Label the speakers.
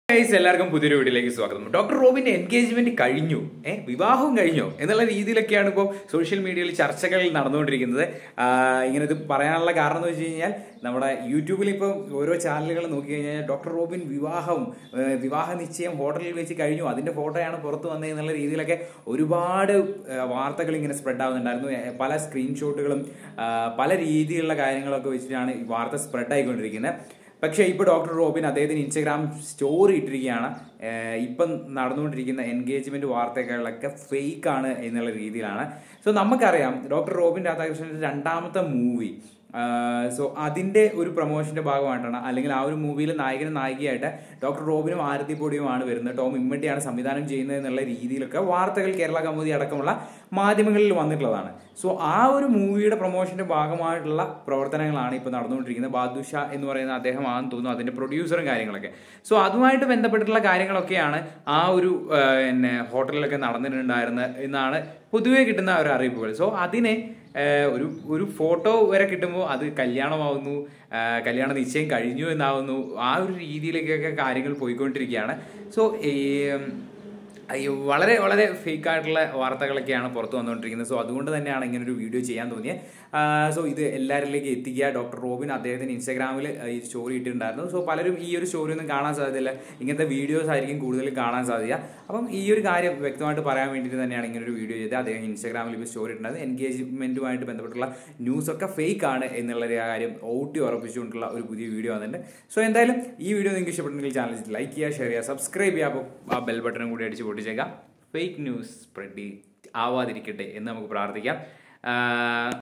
Speaker 1: guys എല്ലാവർക്കും പുതിയൊരു വീഡിയോയിലേക്ക് സ്വാഗതം ഡോക്ടർ റോബിന്റെ എൻഗേജ്മെന്റ് കഴിഞ്ഞു ഏഹ് വിവാഹവും കഴിഞ്ഞു എന്നുള്ള രീതിയിലൊക്കെയാണ് ഇപ്പോൾ സോഷ്യൽ മീഡിയയിൽ ചർച്ചകൾ നടന്നുകൊണ്ടിരിക്കുന്നത് ആ, ഇങ്ങനെ ഇത് പറയാനുള്ള കാരണം എന്ന് വെച്ച് കഴിഞ്ഞാൽ നമ്മുടെ യൂട്യൂബിൽ ഇപ്പോൾ ഓരോ ചാനലുകൾ നോക്കി കഴിഞ്ഞാൽ ഡോക്ടർ റോബിൻ വിവാഹം ഏഹ് വിവാഹ നിശ്ചയം ഹോട്ടലിൽ വെച്ച് കഴിഞ്ഞു അതിന്റെ ഫോട്ടോയാണ് പുറത്തു വന്നത് എന്നുള്ള രീതിയിലൊക്കെ ഒരുപാട് ഏഹ് വാർത്തകൾ ഇങ്ങനെ സ്പ്രെഡ് ആവുന്നുണ്ടായിരുന്നു ഏഹ് പല സ്ക്രീൻഷോട്ടുകളും ആ, പല രീതിയിലുള്ള കാര്യങ്ങളൊക്കെ വെച്ചിട്ടാണ് ഈ വാർത്ത സ്പ്രെഡ് ആയിക്കൊണ്ടിരിക്കുന്നത് പക്ഷേ ഇപ്പോൾ ഡോക്ടർ റോബിൻ അദ്ദേഹത്തിന് ഇൻസ്റ്റഗ്രാം സ്റ്റോറി ഇട്ടിരിക്കുകയാണ് ഏഹ് ഇപ്പം നടന്നുകൊണ്ടിരിക്കുന്ന എൻഗേജ്മെന്റ് വാർത്തകളൊക്കെ ഫേക്ക് ആണ് എന്നുള്ള രീതിയിലാണ് സോ നമുക്കറിയാം ഡോക്ടർ റോബിൻ രാധാകൃഷ്ണന്റെ രണ്ടാമത്തെ മൂവി സോ അതിന്റെ ഒരു പ്രൊമോഷന്റെ ഭാഗമായിട്ടാണ് അല്ലെങ്കിൽ ആ ഒരു മൂവിയിൽ നായകനും നായികയായിട്ട് ഡോക്ടർ റോബിനും ആരതി പൊടിയുമാണ് വരുന്നത് ടോം ഇമ്മട്ടിയാണ് സംവിധാനം ചെയ്യുന്നത് എന്നുള്ള രീതിയിലൊക്കെ വാർത്തകൾ കേരള കൗമുദി അടക്കമുള്ള മാധ്യമങ്ങളിൽ വന്നിട്ടുള്ളതാണ് സോ ആ ഒരു മൂവിയുടെ പ്രൊമോഷന്റെ ഭാഗമായിട്ടുള്ള പ്രവർത്തനങ്ങളാണ് ഇപ്പോൾ നടന്നുകൊണ്ടിരിക്കുന്നത് ബാദുഷ എന്ന് പറയുന്ന അദ്ദേഹമാണെന്ന് തോന്നുന്നു അതിന്റെ പ്രൊഡ്യൂസറും കാര്യങ്ങളൊക്കെ സോ അതുമായിട്ട് ബന്ധപ്പെട്ടിട്ടുള്ള കാര്യങ്ങളൊക്കെയാണ് ആ ഒരു ആ, പിന്നെ ഹോട്ടലിലൊക്കെ നടന്നിട്ടുണ്ടായിരുന്നത് എന്നാണ് പൊതുവെ കിട്ടുന്ന ഒരു അറിയിപ്പുകൾ സോ അതിനെ ആ, ഒരു ഒരു ഫോട്ടോ വരെ കിട്ടുമ്പോൾ അത് കല്യാണമാവുന്നു ആ, കല്യാണ നിശ്ചയം കഴിഞ്ഞു എന്നാവുന്നു ആ ഒരു രീതിയിലേക്കൊക്കെ കാര്യങ്ങൾ പോയിക്കൊണ്ടിരിക്കുകയാണ് സോ ഈ അയ്യോ വളരെ വളരെ ഫേക്ക് ആയിട്ടുള്ള വാർത്തകളൊക്കെയാണ് പുറത്തു വന്നുകൊണ്ടിരിക്കുന്നത് സോ അതുകൊണ്ട് തന്നെയാണ് ഇങ്ങനെ ഒരു വീഡിയോ ചെയ്യാൻ തോന്നിയത് സോ ഇത് എല്ലാവരിലേക്ക് എത്തിക്കുക ഡോക്ടർ റോബിൻ അദ്ദേഹത്തിന് ഇൻസ്റ്റാഗ്രാമിൽ ഈ സ്റ്റോറി ഇട്ടിട്ടുണ്ടായിരുന്നു സോ പലരും ഈ ഒരു സ്റ്റോറി ഒന്നും കാണാൻ സാധ്യതയില്ല ഇങ്ങനത്തെ വീഡിയോസ് ആയിരിക്കും കൂടുതലും കാണാൻ സാധ്യത അപ്പം ഈ ഒരു കാര്യം വ്യക്തമായിട്ട് പറയാൻ വേണ്ടിയിട്ട് തന്നെയാണ് ഇങ്ങനെ ഒരു വീഡിയോ ചെയ്തത് അദ്ദേഹം ഇൻസ്റ്റാഗ്രാമിൽ ഇപ്പോൾ സ്റ്റോറി ഇട്ടുണ്ടായിരുന്നു എൻഗേജ്മെന്റുമായിട്ട് ബന്ധപ്പെട്ടുള്ള ന്യൂസ് ഒക്കെ ഫേക്ക് ആണ് എന്നുള്ള ഒരു കാര്യം ഊട്ടി ഉറപ്പിച്ചുകൊണ്ടുള്ള ഒരു പുതിയ വീഡിയോ വന്നിട്ടുണ്ട് സോ എന്തായാലും ഈ വീഡിയോ നിങ്ങൾക്ക് ഇഷ്ടപ്പെട്ടെങ്കിൽ ചാനൽ ലൈക്ക് ചെയ്യുക ഷെയർ ചെയ്യുക സബ്സ്ക്രൈബ് ചെയ്യുക അപ്പോൾ ആ ബെൽ ബട്ടണും കൂടി അടിച്ച് പൊട്ടിച്ചേക്കാം ഫേക്ക് ന്യൂസ് സ്പ്രെഡ് ആവാതിരിക്കട്ടെ എന്ന് നമുക്ക് പ്രാർത്ഥിക്കാം ആ,